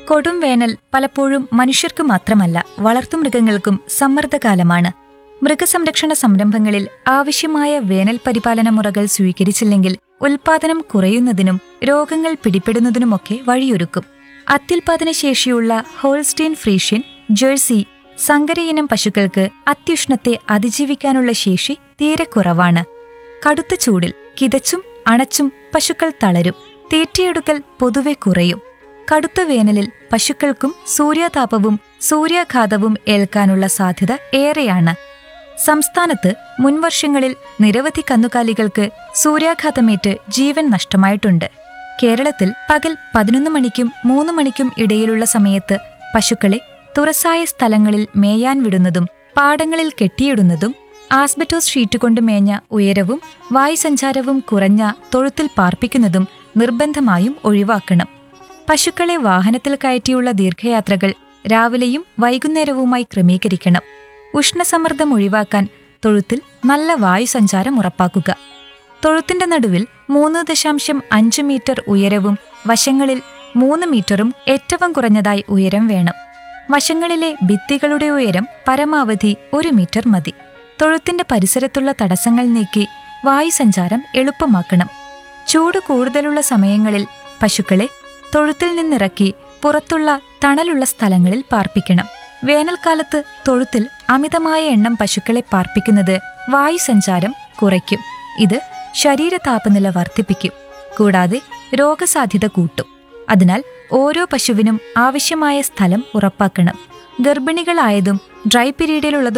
കൊടും വേനൽ പലപ്പോഴും മനുഷ്യർക്ക് മാത്രമല്ല വളർത്തുമൃഗങ്ങൾക്കും സമ്മർദ്ദകാലമാണ് മൃഗസംരക്ഷണ സംരംഭങ്ങളിൽ ആവശ്യമായ വേനൽ പരിപാലന മുറകൾ സ്വീകരിച്ചില്ലെങ്കിൽ ഉൽപാദനം കുറയുന്നതിനും രോഗങ്ങൾ പിടിപെടുന്നതിനുമൊക്കെ വഴിയൊരുക്കും അത്യുൽപാദന ശേഷിയുള്ള ഹോൾസ്റ്റീൻ ഫ്രീഷ്യൻ ജേഴ്സി സങ്കരയിനം പശുക്കൾക്ക് അത്യുഷ്ണത്തെ അതിജീവിക്കാനുള്ള ശേഷി തീരെ കുറവാണ് കടുത്ത ചൂടിൽ കിതച്ചും അണച്ചും പശുക്കൾ തളരും തീറ്റയെടുക്കൽ പൊതുവെ കുറയും കടുത്ത വേനലിൽ പശുക്കൾക്കും സൂര്യാതാപവും സൂര്യാഘാതവും ഏൽക്കാനുള്ള സാധ്യത ഏറെയാണ് സംസ്ഥാനത്ത് മുൻവർഷങ്ങളിൽ നിരവധി കന്നുകാലികൾക്ക് സൂര്യാഘാതമേറ്റ് ജീവൻ നഷ്ടമായിട്ടുണ്ട് കേരളത്തിൽ പകൽ പതിനൊന്ന് മണിക്കും മൂന്ന് മണിക്കും ഇടയിലുള്ള സമയത്ത് പശുക്കളെ തുറസായ സ്ഥലങ്ങളിൽ മേയാൻ വിടുന്നതും പാടങ്ങളിൽ കെട്ടിയിടുന്നതും ആസ്ബറ്റോസ് ഷീറ്റ് കൊണ്ട് മേഞ്ഞ ഉയരവും വായുസഞ്ചാരവും കുറഞ്ഞ തൊഴുത്തിൽ പാർപ്പിക്കുന്നതും നിർബന്ധമായും ഒഴിവാക്കണം പശുക്കളെ വാഹനത്തിൽ കയറ്റിയുള്ള ദീർഘയാത്രകൾ രാവിലെയും വൈകുന്നേരവുമായി ക്രമീകരിക്കണം ഉഷ്ണസമ്മർദ്ദം ഒഴിവാക്കാൻ തൊഴുത്തിൽ നല്ല വായുസഞ്ചാരം ഉറപ്പാക്കുക തൊഴുത്തിന്റെ നടുവിൽ മൂന്ന് ദശാംശം അഞ്ച് മീറ്റർ ഉയരവും വശങ്ങളിൽ മൂന്ന് മീറ്ററും ഏറ്റവും കുറഞ്ഞതായി ഉയരം വേണം വശങ്ങളിലെ ഭിത്തികളുടെ ഉയരം പരമാവധി ഒരു മീറ്റർ മതി തൊഴുത്തിന്റെ പരിസരത്തുള്ള തടസ്സങ്ങൾ നീക്കി വായുസഞ്ചാരം എളുപ്പമാക്കണം ചൂട് കൂടുതലുള്ള സമയങ്ങളിൽ പശുക്കളെ തൊഴുത്തിൽ നിന്നിറക്കി പുറത്തുള്ള തണലുള്ള സ്ഥലങ്ങളിൽ പാർപ്പിക്കണം വേനൽക്കാലത്ത് തൊഴുത്തിൽ അമിതമായ എണ്ണം പശുക്കളെ പാർപ്പിക്കുന്നത് വായുസഞ്ചാരം കുറയ്ക്കും ഇത് ശരീര താപനില വർദ്ധിപ്പിക്കും കൂടാതെ രോഗസാധ്യത കൂട്ടും അതിനാൽ ഓരോ പശുവിനും ആവശ്യമായ സ്ഥലം ഉറപ്പാക്കണം ഗർഭിണികളായതും ഡ്രൈ പീരീഡിലുള്ളതും